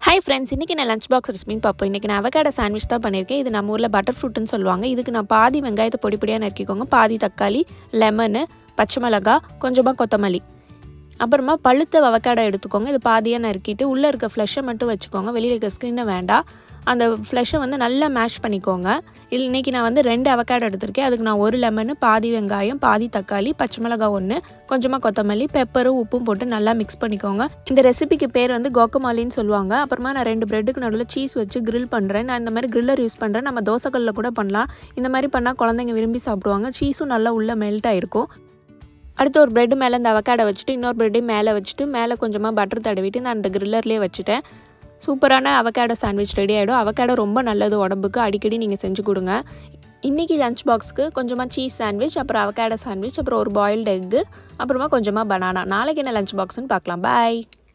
hi friends இன்றைக்கி நான் lunch box ரெசிபின்னு பார்ப்போம் இன்றைக்கி நான் அவகாடோ சாண்ட்விச் தான் பண்ணியிருக்கேன் இது நம்ம ஊரில் பட்டர் ஃப்ரூட்டுன்னு சொல்லுவாங்க இதுக்கு நான் பாதி வெங்காயத்தை பொடி பொடியாக நறுக்கிக்கோங்க பாதி தக்காளி லெமனு பச்சை மிளகா கொஞ்சமாக கொத்தமல்லி அப்புறமா பழுத்த அவக்காடோ எடுத்துக்கோங்க இது பாதியாக நறுக்கிட்டு உள்ளே இருக்க ஃப்ளஷை மட்டும் வச்சுக்கோங்க வெளியில் இருக்க ஸ்கின்னை வேண்டாம் அந்த ஃப்ளஷை வந்து நல்லா மேஷ் பண்ணிக்கோங்க இது இன்றைக்கி நான் வந்து ரெண்டு அவக்காடோ எடுத்திருக்கேன் அதுக்கு நான் ஒரு லெமனு பாதி வெங்காயம் பாதி தக்காளி பச்சை மிளகாய் ஒன்று கொஞ்சமாக கொத்தமல்லி பெப்பரும் உப்பும் போட்டு நல்லா மிக்ஸ் பண்ணிக்கோங்க இந்த ரெசிபிக்கு பேர் வந்து கோக்கமாலின்னு சொல்லுவாங்க அப்புறமா நான் ரெண்டு ப்ரெட்டுக்கு நடுவில் சீஸ் வச்சு grill பண்ணுறேன் நான் இந்த மாதிரி கிரில்லர் யூஸ் பண்ணுறேன் நம்ம தோசைக்கல்லில் கூட பண்ணலாம் இந்த மாதிரி பண்ணால் குழந்தைங்க விரும்பி சாப்பிடுவாங்க சீஸும் நல்லா உள்ளே மெல்ட் ஆகிருக்கும் அடுத்து ஒரு ப்ரெட்டு மேலே இந்த அவக்காடை வச்சுட்டு இன்னொரு ப்ரெட்டையும் மேலே வச்சுட்டு மேலே கொஞ்சமாக பட்டர் தடவிட்டு நான் அந்த கிரில்லர்லேயே வச்சுட்டேன் சூப்பரான அவக்காடோ சாண்ட்விச் ரெடி ஆகிடும் அவக்காடோ ரொம்ப நல்லது உடம்புக்கு அடிக்கடி நீங்கள் செஞ்சு கொடுங்க இன்றைக்கி லஞ்ச் பாக்ஸ்க்கு கொஞ்சமாக சீஸ் சாண்ட்விச் அப்புறம் அவக்காடோ சாண்ட்விச் அப்புறம் ஒரு பாயில்டு எக்கு அப்புறமா கொஞ்சமாக பனானா நாளைக்கு என்ன லஞ்ச் பாக்ஸ்னு பார்க்கலாம் பாய்